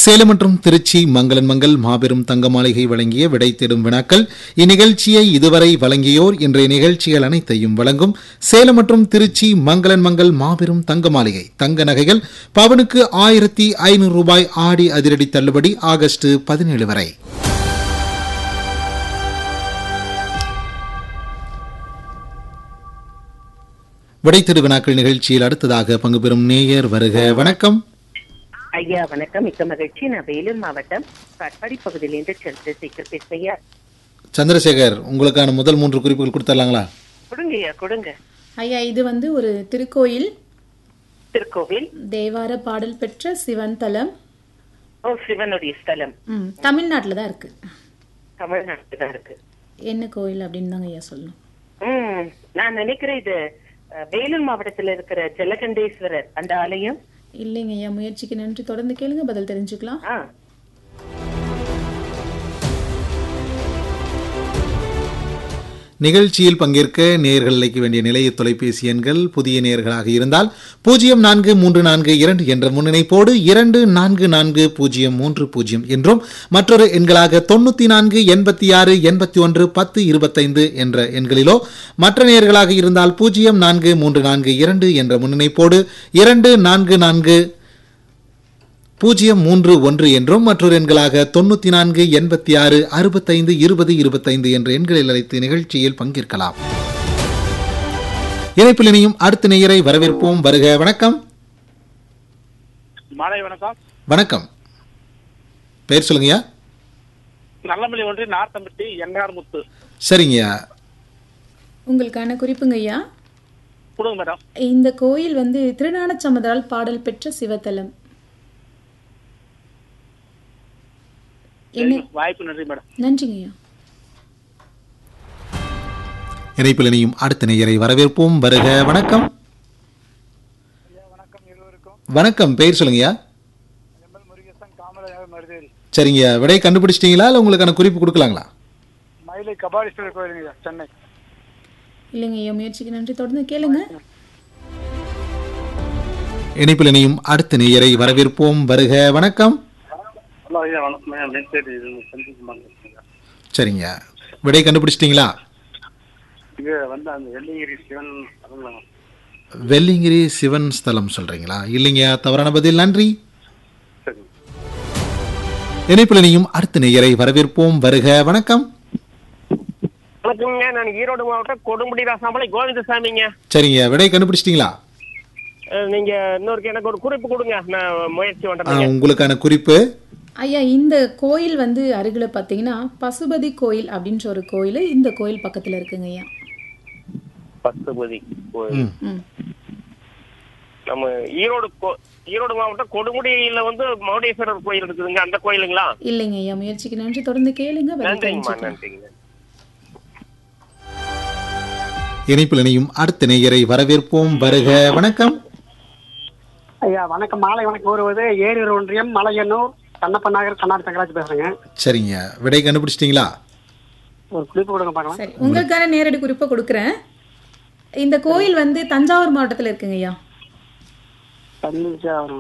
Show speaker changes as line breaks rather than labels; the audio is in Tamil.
சேலம் மற்றும் திருச்சி மங்களன் மங்கள் மாபெரும் தங்க மாளிகை வழங்கிய விடை தேடும் வினாக்கள் இந்நிகழ்ச்சியை இதுவரை வழங்கியோர் இன்றைய நிகழ்ச்சிகள் அனைத்தையும் வழங்கும் சேலம் மற்றும் திருச்சி மங்களன் மங்கள் மாபெரும் தங்க மாளிகை தங்க நகைகள் பவனுக்கு ஆயிரத்தி ஐநூறு ரூபாய் ஆடி அதிரடி தள்ளுபடி ஆகஸ்ட் பதினேழு வரை விடைத்திரு வினாக்கள் நிகழ்ச்சியில் அடுத்ததாக பங்கு பெறும் நேயர் வருக வணக்கம்
ஐயா வணக்கம் மிக்க மகிழ்ச்சி நான் வேலூர் மாவட்டம் காட்பாடி பகுதியிலிருந்து சந்திரசேகர் பேசுறேன்
சந்திரசேகர் உங்களுக்கான முதல் மூன்று குறிப்புகள் கொடுத்துடலாங்களா
கொடுங்க ஐயா கொடுங்க
ஐயா இது வந்து ஒரு திருக்கோயில்
திருக்கோவில்
தேவார பாடல் பெற்ற சிவன் தலம்
ஓ சிவனுடைய ஸ்தலம்
ம், தமிழ்நாட்டுல தான் இருக்கு
தமிழ்நாட்டுல தான் இருக்கு
என்ன கோயில் அப்படின்னு தாங்க ஐயா சொல்லணும்
ம் நான் நினைக்கிறேன் இது அஹ், வேலூர் மாவட்டத்துல இருக்கிற ஜலகண்டேஸ்வரர் அந்த ஆலயம்
இல்லைங்க ஐயா முயற்சிக்கு நன்றி தொடர்ந்து கேளுங்க பதில் தெரிஞ்சுக்கலாம்
ஆ
நிகழ்ச்சியில் பங்கேற்க நேயர்கள் அழைக்க வேண்டிய நிலைய தொலைபேசி எண்கள் புதிய நேயர்களாக இருந்தால் பூஜ்ஜியம் நான்கு மூன்று நான்கு இரண்டு என்ற முன்னிணைப்போடு இரண்டு நான்கு நான்கு பூஜ்ஜியம் மூன்று பூஜ்ஜியம் என்றும் மற்றொரு எண்களாக தொண்ணூத்தி நான்கு எண்பத்தி ஆறு எண்பத்தி ஒன்று பத்து இருபத்தைந்து என்ற எண்களிலோ மற்ற நேயர்களாக இருந்தால் பூஜ்ஜியம் நான்கு மூன்று நான்கு இரண்டு என்ற முன்னிணைப்போடு இரண்டு நான்கு நான்கு பூஜ்ஜியம் மூன்று ஒன்று என்றும் மற்றொரு எண்களாக தொண்ணூத்தி நான்கு எண்பத்தி ஆறு அறுபத்தைந்து இருபது இருபத்தைந்து என்ற எண்களில் அழைத்து நிகழ்ச்சியில் பங்கேற்கலாம் இணைப்பில் இணையும் அடுத்த நேயரை வரவேற்போம் வருக வணக்கம்
மாலை வணக்கம்
வணக்கம் பெயர் சொல்லுங்கய்யா
நல்லமல்லி ஒன்றி நார்த்தம்பட்டி என்ஆர் முத்து
சரிங்கய்யா
உங்களுக்கான குறிப்புங்க ஐயா
கொடுங்க மேடம்
இந்த கோயில் வந்து திருநானச்சமதரால் பாடல் பெற்ற சிவத்தலம் என்ன
வாய்ப்பு நன்றி மேடம்
நன்றிங்க ஐயா
இணைப்பில் இணையும் அடுத்த நேயரை வரவேற்போம் வருக வணக்கம் வணக்கம் பெயர் சொல்லுங்கய்யா
முருகேசன் காமராஜர் மருதேரி
சரிங்கய்யா விடை கண்டுபிடிச்சிட்டீங்களா இல்லை உங்களுக்கான குறிப்பு கொடுக்கலாங்களா
மயிலை கபாலீஸ்வரர் கோயிலுங்க சென்னை
இல்லைங்க ஐயா முயற்சிக்கு நன்றி தொடர்ந்து கேளுங்க
இணைப்பில் இணையும் அடுத்த நேயரை வரவேற்போம் வருக வணக்கம்
ஹலோ ஐயா வணக்கம் ஐயா நெச்சேரி சந்திக்குமாங்க
சரிங்க விடை கண்டுபிடிச்சிட்டீங்களா
இது வந்து அந்த வெள்ளிங்கிரி சிவன் அதுங்களா
வெள்ளிங்கிரி சிவன் ஸ்தலம் சொல்றீங்களா இல்லைங்க தவறான பதில் நன்றி
சரி
இணைப்பில் இணையும் அடுத்த நேயரை வரவேற்போம் வருக வணக்கம்
வணக்கங்க நான் ஈரோடு மாவட்டம் கொடுமுடி ராசாமலை கோவிந்தசாமிங்க
சரிங்க விடை கண்டுபிடிச்சிட்டீங்களா
அஹ், நீங்க இன்னொருக்கு எனக்கு ஒரு குறிப்பு கொடுங்க நான் முயற்சி
ஆ,
பண்றேங்க
உங்களுக்கான குறிப்பு
ஐயா இந்த கோயில் வந்து அருகில பார்த்தீங்கன்னா பசுபதி கோயில் அப்படின்ற ஒரு கோயில் இந்த கோயில் பக்கத்துல இருக்குங்க ஐயா
பசுபதி கோயில்
ம்,
ம்
நம்ம ஈரோடு கோ- ஈரோடு மாவட்டம் கொடுமுடியில வந்து மௌடேஸ்வரர் கோயில் இருக்குதுங்க அந்த கோயிலுங்களா
இல்லைங்க ஐயா முயற்சிக்கு நன்றி தொடர்ந்து கேளுங்க பதில்
நன்றிங்கம்மா
தெரிஞ்சுக்கலாம்
நன்றிங்க
இணைப்பில் இணையும் அடுத்த நேயரை வரவேற்போம் வருக வணக்கம்
ஐயா வணக்கம் மாலை வணக்கம் கூறுவது ஏரூர் ஒன்றியம் மலையனூர் கண்ணப்ப நகர் கண்ணாடி தங்கராஜ் பேசுறேங்க
சரிங்க விடை கண்டுபிடிச்சிட்டீங்களா
ஒரு குறிப்பு கொடுங்க பார்க்கலாம்
சரி உங்களுக்கான நேரடி குறிப்பை கொடுக்குறேன் இந்த கோயில் வந்து தஞ்சாவூர் மாவட்டத்துல இருக்குங்க ஐயா
தஞ்சாவூர்